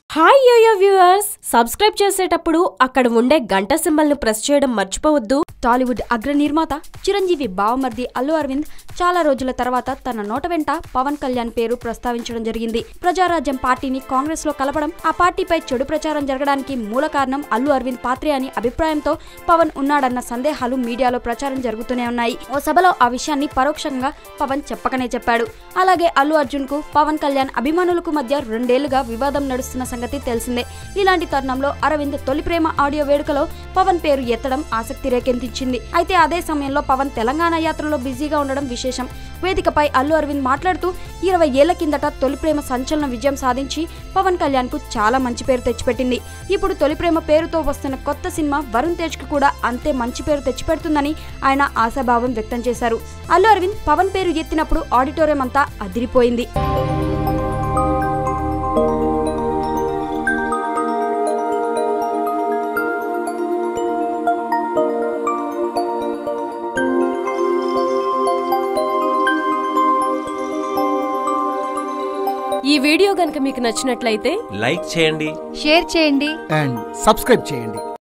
hi yo-yo viewers subscribe చేసేటప్పుడు అక్కడ ఉండే గంట సింబల్ ను ప్రెస్ చేయడం మర్చిపోవద్దు టాలీవుడ్ అగ్ర నిర్మాత చిరంజీవి బావమర్ది అల్లు అరవింద్ చాలా రోజుల తర్వాత తన నోట వెంట పవన్ కళ్యాణ్ పేరు ప్రస్తావించడం జరిగింది ప్రజారాజ్యం పార్టీని కాంగ్రెస్ లో కలపడం ఆ పార్టీపై చెడు ప్రచారం జరగడానికి మూల కారణం అల్లు అరవింద్ పాత్రే అని అభిప్రాయంతో పవన్ ఉన్నాడన్న సందేహాలు మీడియాలో ప్రచారం జరుగుతూనే ఉన్నాయి ఓ సభలో ఆ విషయాన్ని పరోక్షంగా పవన్ చెప్పకనే చెప్పాడు అలాగే అల్లు అర్జున్ కు పవన్ కళ్యాణ్ అభిమానులకు మధ్య రెండేళ్లుగా వివాదం నడుస్తున్న సంగతి తెలిసిందే ఇలాంటి తరుణంలో అరవింద్ తొలి ప్రేమ ఆడియో వేడుకలో పవన్ పేరు ఎత్తడం ఆసక్తి రేకెత్తించింది అయితే అదే సమయంలో పవన్ తెలంగాణ యాత్రలో బిజీగా ఉండడం విశేషం వేదికపై అల్లు అరవింద్ మాట్లాడుతూ ఇరవై ఏళ్ల కిందట తొలి ప్రేమ సంచలన విజయం సాధించి పవన్ కళ్యాణ్ కు చాలా మంచి పేరు తెచ్చిపెట్టింది ఇప్పుడు తొలి ప్రేమ పేరుతో వస్తున్న కొత్త సినిమా వరుణ్ తేజ్ కు కూడా అంతే మంచి పేరు తెచ్చిపెడుతుందని ఆయన ఆశాభావం వ్యక్తం చేశారు అల్లు అరవింద్ పవన్ పేరు ఎత్తినప్పుడు ఆడిటోరియం అంతా అదిరిపోయింది ఈ వీడియో గనుక మీకు నచ్చినట్లయితే లైక్ చేయండి షేర్ చేయండి అండ్ సబ్స్క్రైబ్ చేయండి